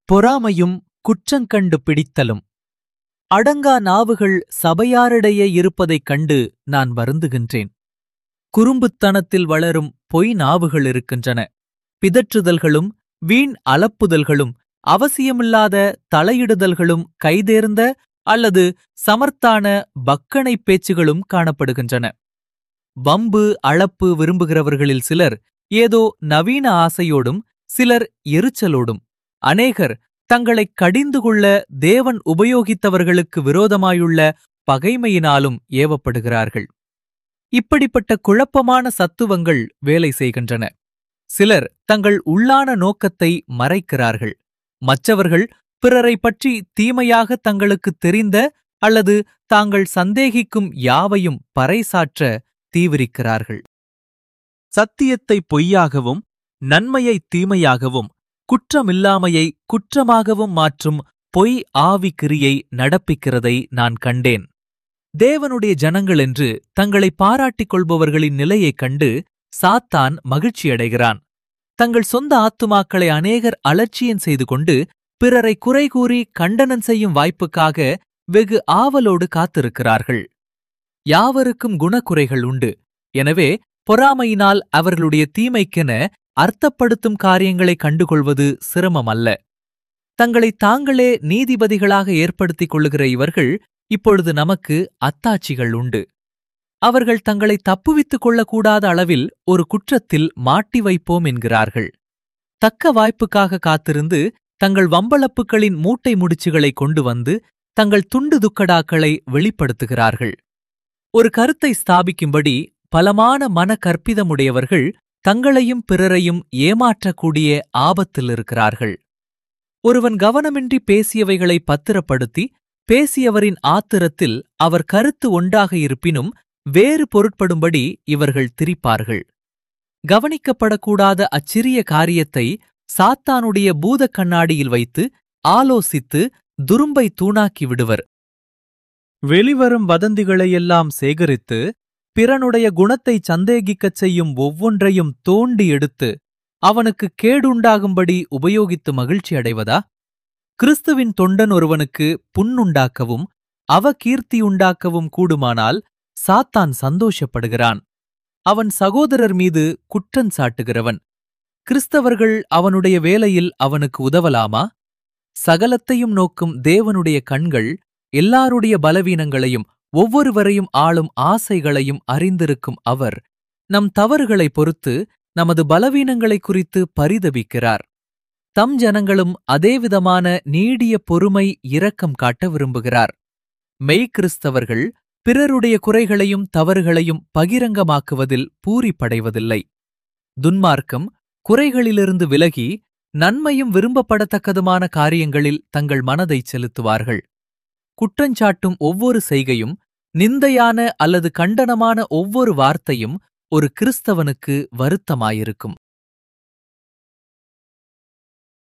பொறாமையும் குற்றங்கண்டு பிடித்தலும் அடங்கா நாவுகள் சபையாரிடையே இருப்பதைக் கண்டு நான் வருந்துகின்றேன் குறும்புத்தனத்தில் வளரும் பொய் நாவுகள் இருக்கின்றன பிதற்றுதல்களும் வீண் அலப்புதல்களும் அவசியமில்லாத தலையிடுதல்களும் கைதேர்ந்த அல்லது சமர்த்தான பக்கனைப் பேச்சுகளும் காணப்படுகின்றன வம்பு அளப்பு விரும்புகிறவர்களில் சிலர் ஏதோ நவீன ஆசையோடும் சிலர் எரிச்சலோடும் அநேகர் தங்களைக் கடிந்து கொள்ள தேவன் உபயோகித்தவர்களுக்கு விரோதமாயுள்ள பகைமையினாலும் ஏவப்படுகிறார்கள் இப்படிப்பட்ட குழப்பமான சத்துவங்கள் வேலை செய்கின்றன சிலர் தங்கள் உள்ளான நோக்கத்தை மறைக்கிறார்கள் மற்றவர்கள் பிறரைப் பற்றி தீமையாக தங்களுக்குத் தெரிந்த அல்லது தாங்கள் சந்தேகிக்கும் யாவையும் பறைசாற்ற தீவிரிக்கிறார்கள் சத்தியத்தை பொய்யாகவும் நன்மையை தீமையாகவும் குற்றமில்லாமையை குற்றமாகவும் மாற்றும் பொய் ஆவி கிரியை நடப்பிக்கிறதை நான் கண்டேன் தேவனுடைய ஜனங்கள் என்று தங்களை பாராட்டிக் கொள்பவர்களின் நிலையைக் கண்டு சாத்தான் மகிழ்ச்சியடைகிறான் தங்கள் சொந்த ஆத்துமாக்களை அநேகர் அலட்சியம் செய்து கொண்டு பிறரை குறை கூறி கண்டனம் செய்யும் வாய்ப்புக்காக வெகு ஆவலோடு காத்திருக்கிறார்கள் யாவருக்கும் குணக்குறைகள் உண்டு எனவே பொறாமையினால் அவர்களுடைய தீமைக்கென அர்த்தப்படுத்தும் காரியங்களை கண்டுகொள்வது சிரமமல்ல தங்களை தாங்களே நீதிபதிகளாக ஏற்படுத்திக் கொள்ளுகிற இவர்கள் இப்பொழுது நமக்கு அத்தாட்சிகள் உண்டு அவர்கள் தங்களை தப்புவித்துக் கொள்ளக்கூடாத அளவில் ஒரு குற்றத்தில் மாட்டி வைப்போம் என்கிறார்கள் தக்க வாய்ப்புக்காக காத்திருந்து தங்கள் வம்பளப்புகளின் மூட்டை முடிச்சுகளை கொண்டு வந்து தங்கள் துண்டு துக்கடாக்களை வெளிப்படுத்துகிறார்கள் ஒரு கருத்தை ஸ்தாபிக்கும்படி பலமான மன கற்பிதமுடையவர்கள் தங்களையும் பிறரையும் ஏமாற்றக்கூடிய ஆபத்தில் இருக்கிறார்கள் ஒருவன் கவனமின்றி பேசியவைகளை பத்திரப்படுத்தி பேசியவரின் ஆத்திரத்தில் அவர் கருத்து ஒன்றாக இருப்பினும் வேறு பொருட்படும்படி இவர்கள் திரிப்பார்கள் கவனிக்கப்படக்கூடாத அச்சிறிய காரியத்தை சாத்தானுடைய பூதக் கண்ணாடியில் வைத்து ஆலோசித்து துரும்பை தூணாக்கி விடுவர் வெளிவரும் வதந்திகளையெல்லாம் சேகரித்து பிறனுடைய குணத்தைச் சந்தேகிக்கச் செய்யும் ஒவ்வொன்றையும் தோண்டி எடுத்து அவனுக்கு கேடுண்டாகும்படி உபயோகித்து மகிழ்ச்சி அடைவதா கிறிஸ்துவின் தொண்டன் ஒருவனுக்கு புண்ணுண்டாக்கவும் அவ கீர்த்தியுண்டாக்கவும் கூடுமானால் சாத்தான் சந்தோஷப்படுகிறான் அவன் சகோதரர் மீது குற்றஞ் சாட்டுகிறவன் கிறிஸ்தவர்கள் அவனுடைய வேலையில் அவனுக்கு உதவலாமா சகலத்தையும் நோக்கும் தேவனுடைய கண்கள் எல்லாருடைய பலவீனங்களையும் ஒவ்வொருவரையும் ஆளும் ஆசைகளையும் அறிந்திருக்கும் அவர் நம் தவறுகளை பொறுத்து நமது பலவீனங்களை குறித்து பரிதபிக்கிறார் தம் ஜனங்களும் அதேவிதமான நீடிய பொறுமை இரக்கம் காட்ட விரும்புகிறார் மெய்கிறிஸ்தவர்கள் பிறருடைய குறைகளையும் தவறுகளையும் பகிரங்கமாக்குவதில் பூரிப்படைவதில்லை துன்மார்க்கம் குறைகளிலிருந்து விலகி நன்மையும் விரும்பப்படத்தக்கதுமான காரியங்களில் தங்கள் மனதைச் செலுத்துவார்கள் குற்றஞ்சாட்டும் ஒவ்வொரு செய்கையும் நிந்தையான அல்லது கண்டனமான ஒவ்வொரு வார்த்தையும் ஒரு கிறிஸ்தவனுக்கு வருத்தமாயிருக்கும்